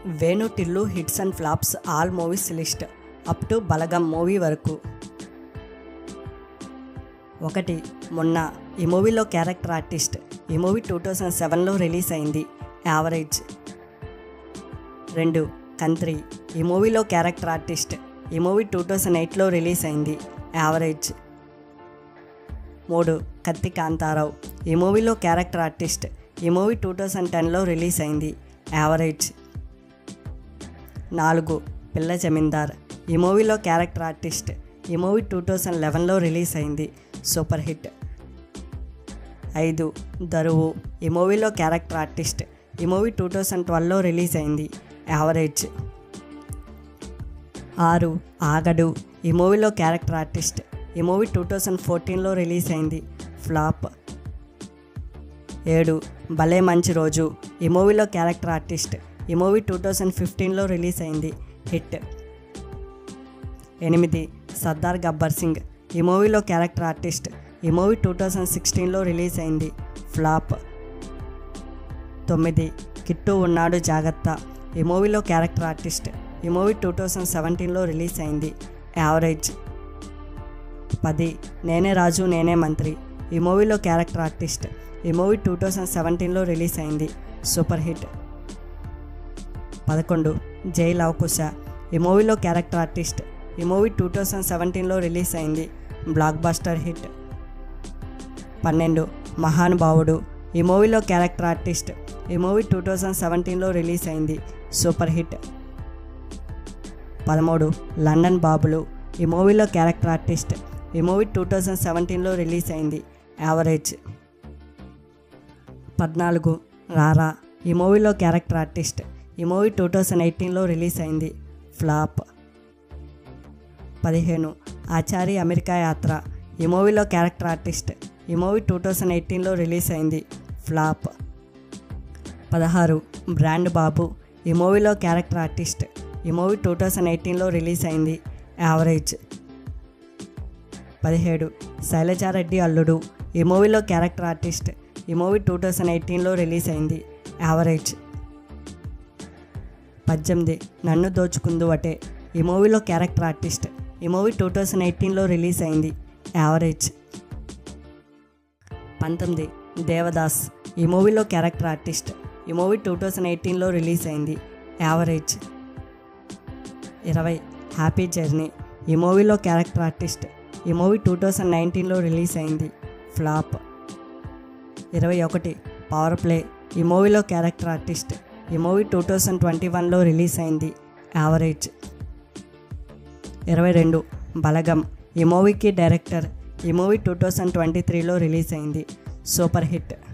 Venu Tillu hits and flops all movies list up to Balagam movie వరకు ఒకటి మొన్న ఈ మూవీలో క్యారెక్టర్ ఆర్టిస్ట్ ఈ మూవీ టూ థౌజండ్ సెవెన్లో రిలీజ్ అయింది యావరేజ్ రెండు కంత్రి ఈ మూవీలో క్యారెక్టర్ ఆర్టిస్ట్ ఈ మూవీ టూ థౌజండ్ ఎయిట్లో రిలీజ్ అయింది యావరేజ్ మూడు కత్తి కాంతారావు ఈ మూవీలో క్యారెక్టర్ ఆర్టిస్ట్ ఈ మూవీ టూ థౌజండ్ టెన్లో రిలీజ్ అయింది యావరేజ్ నాలుగు పిల్ల జమీందార్ ఈ మూవీలో క్యారెక్టర్ ఆర్టిస్ట్ ఈ మూవీ టూ థౌజండ్ లెవెన్లో రిలీజ్ అయింది సూపర్ హిట్ ఐదు దరువు ఈ మూవీలో క్యారెక్టర్ ఆర్టిస్ట్ ఈ మూవీ టూ థౌజండ్ ట్వెల్వ్లో రిలీజ్ అయింది యావరేజ్ ఆరు ఆగడు ఈ మూవీలో క్యారెక్టర్ ఆర్టిస్ట్ ఈ మూవీ టూ థౌజండ్ ఫోర్టీన్లో రిలీజ్ అయింది ఫ్లాప్ ఏడు భలే మంచి రోజు ఈ మూవీలో క్యారెక్టర్ ఆర్టిస్ట్ ఈ మూవీ టూ థౌజండ్ ఫిఫ్టీన్లో రిలీజ్ అయింది హిట్ ఎనిమిది సర్దార్ గబ్బర్ సింగ్ ఈ మూవీలో క్యారెక్టర్ ఆర్టిస్ట్ ఈ మూవీ టూ థౌజండ్ సిక్స్టీన్లో రిలీజ్ అయింది ఫ్లాప్ తొమ్మిది కిట్టు ఉన్నాడు జాగ్రత్త ఈ మూవీలో క్యారెక్టర్ ఆర్టిస్ట్ ఈ మూవీ టూ థౌజండ్ సెవెంటీన్లో రిలీజ్ అయింది యావరేజ్ పది నేనే రాజు నేనే మంత్రి ఈ మూవీలో క్యారెక్టర్ ఆర్టిస్ట్ ఈ మూవీ టూ థౌజండ్ సెవెంటీన్లో రిలీజ్ అయింది సూపర్ హిట్ పదకొండు జై లవకుశ ఈ మూవీలో క్యారెక్టర్ ఆర్టిస్ట్ ఈ మూవీ టూ థౌజండ్ సెవెంటీన్లో రిలీజ్ అయింది బ్లాక్ బస్టర్ హిట్ పన్నెండు మహానుభావుడు ఈ మూవీలో క్యారెక్టర్ ఆర్టిస్ట్ ఈ మూవీ టూ థౌజండ్ సెవెంటీన్లో రిలీజ్ అయింది సూపర్ హిట్ పదమూడు లండన్ బాబులు ఈ మూవీలో క్యారెక్టర్ ఆర్టిస్ట్ ఈ మూవీ టూ థౌజండ్ సెవెంటీన్లో రిలీజ్ అయింది యావరేజ్ పద్నాలుగు రారా ఈ మూవీలో క్యారెక్టర్ ఆర్టిస్ట్ ఈ మూవీ టూ థౌజండ్ ఎయిటీన్లో రిలీజ్ అయింది ఫ్లాప్ పదిహేను ఆచారి అమెరికా యాత్ర ఈ మూవీలో క్యారెక్టర్ ఆర్టిస్ట్ ఈ మూవీ టూ థౌజండ్ ఎయిటీన్లో రిలీజ్ అయింది ఫ్లాప్ పదహారు బ్రాండ్ బాబు ఈ మూవీలో క్యారెక్టర్ ఆర్టిస్ట్ ఈ మూవీ టూ థౌజండ్ ఎయిటీన్లో రిలీజ్ అయింది యావరేజ్ పదిహేడు శైలజారెడ్డి అల్లుడు ఈ మూవీలో క్యారెక్టర్ ఆర్టిస్ట్ ఈ మూవీ టూ థౌజండ్ ఎయిటీన్లో రిలీజ్ అయింది యావరేజ్ పద్దెనిమిది నన్ను దోచుకుందు అటే ఈ మూవీలో క్యారెక్టర్ ఆర్టిస్ట్ ఈ మూవీ టూ థౌజండ్ ఎయిటీన్లో రిలీజ్ అయింది యావరేజ్ పంతొమ్మిది దేవదాస్ ఈ మూవీలో క్యారెక్టర్ ఆర్టిస్ట్ ఈ మూవీ టూ థౌజండ్ ఎయిటీన్లో రిలీజ్ అయింది యావరేజ్ ఇరవై హ్యాపీ జర్నీ ఈ మూవీలో క్యారెక్టర్ ఆర్టిస్ట్ ఈ మూవీ టూ థౌజండ్ నైన్టీన్లో రిలీజ్ అయింది ఫ్లాప్ ఇరవై ఒకటి పవర్ ప్లే ఈ మూవీలో క్యారెక్టర్ ఆర్టిస్ట్ ఈ మూవీ టూ థౌజండ్ ట్వంటీ వన్లో రిలీజ్ అయింది యావరేజ్ ఇరవై రెండు బలగం ఈ మూవీకి డైరెక్టర్ ఈ మూవీ టూ థౌజండ్ ట్వంటీ త్రీలో రిలీజ్ అయింది సూపర్ హిట్